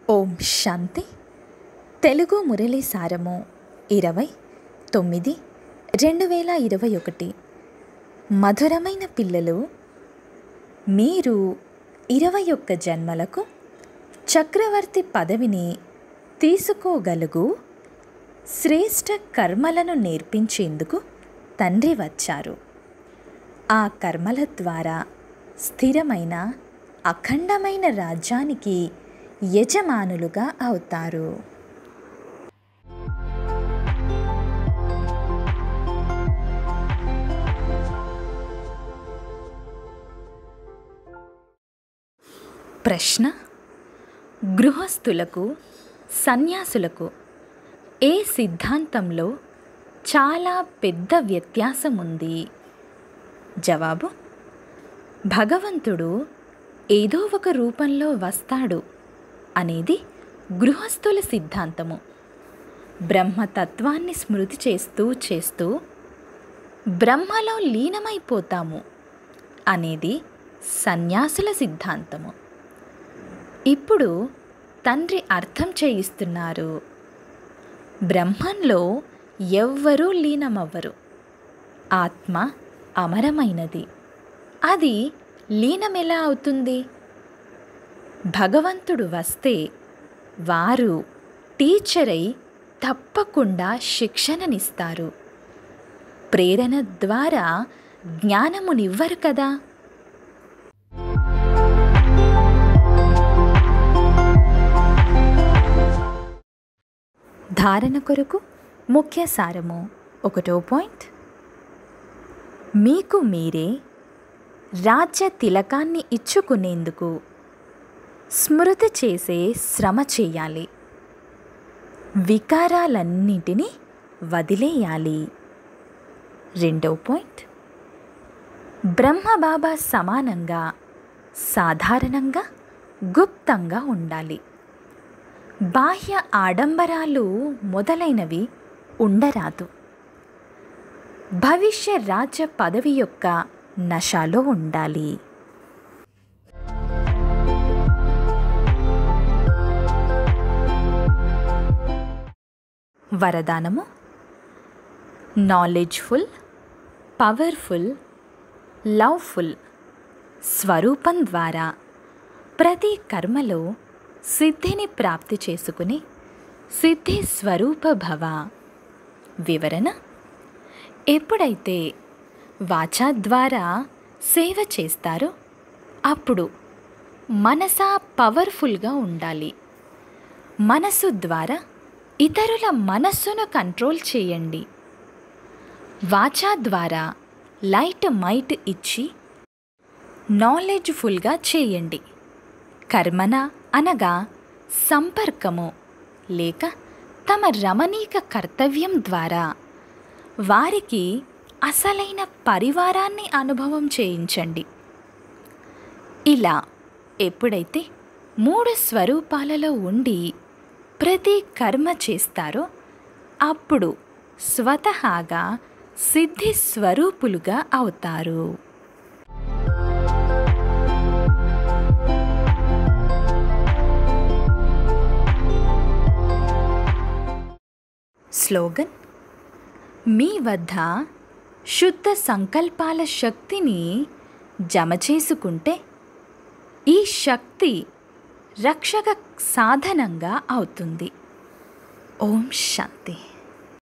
ఓం శాంతి తెలుగు మురళి సారము ఇరవై తొమ్మిది రెండు వేల ఇరవై ఒకటి మధురమైన పిల్లలు మీరు ఇరవై ఒక్క జన్మలకు చక్రవర్తి పదవిని తీసుకోగలుగు శ్రేష్ట కర్మలను నేర్పించేందుకు తండ్రి వచ్చారు ఆ కర్మల ద్వారా స్థిరమైన అఖండమైన రాజ్యానికి యజమానులుగా అవుతారు ప్రశ్న గృహస్థులకు సన్యాసులకు ఏ సిద్ధాంతంలో చాలా పెద్ద వ్యత్యాసం ఉంది జవాబు భగవంతుడు ఏదో ఒక రూపంలో వస్తాడు అనేది గృహస్థుల సిద్ధాంతము బ్రహ్మతత్వాన్ని స్మృతి చేస్తూ చేస్తూ బ్రహ్మలో లీనమైపోతాము అనేది సన్యాసుల సిద్ధాంతము ఇప్పుడు తండ్రి అర్థం చేయిస్తున్నారు బ్రహ్మంలో ఎవ్వరూ లీనమవ్వరు ఆత్మ అమరమైనది అది లీనమెలా అవుతుంది భగవంతుడు వస్తే వారు టీచరై తప్పకుండా శిక్షణనిస్తారు ప్రేరణ ద్వారా జ్ఞానమునివ్వరు కదా ధారణ కొరకు ముఖ్య సారము ఒకటో పాయింట్ మీకు మీరే రాజ్య తిలకాన్ని ఇచ్చుకునేందుకు స్మృతి చేసే శ్రమ చేయాలి వికారాలన్నింటినీ వదిలేయాలి రెండో పాయింట్ బ్రహ్మబాబా సమానంగా సాధారణంగా గుప్తంగా ఉండాలి బాహ్య ఆడంబరాలు మొదలైనవి ఉండరాదు భవిష్య రాజ్య పదవి యొక్క నశాలో ఉండాలి వరదానము నాలెడ్జ్ఫుల్ పవర్ఫుల్ లవ్ఫుల్ స్వరూపం ద్వారా ప్రతి కర్మలో సిద్ధిని ప్రాప్తి చేసుకుని సిద్ధి స్వరూప భవ వివరణ ఎప్పుడైతే వాచా ద్వారా సేవ చేస్తారో అప్పుడు మనసా పవర్ఫుల్గా ఉండాలి మనసు ద్వారా ఇతరుల మనస్సును కంట్రోల్ చేయండి వాచా ద్వారా లైట్ మైట్ ఇచ్చి నాలెడ్జ్ఫుల్గా చేయండి కర్మన అనగా సంపర్కము లేక తమ రమణీక కర్తవ్యం ద్వారా వారికి అసలైన పరివారాన్ని అనుభవం చేయించండి ఇలా ఎప్పుడైతే మూడు స్వరూపాలలో ఉండి ప్రతి కర్మ చేస్తారో అప్పుడు స్వతహాగా సిద్ధి స్వరూపులుగా అవుతారు స్లోగన్ మీ వద్ద శుద్ధ సంకల్పాల శక్తిని జమ చేసుకుంటే ఈ శక్తి రక్షక సాధనంగా అవుతుంది ఓం శాంతి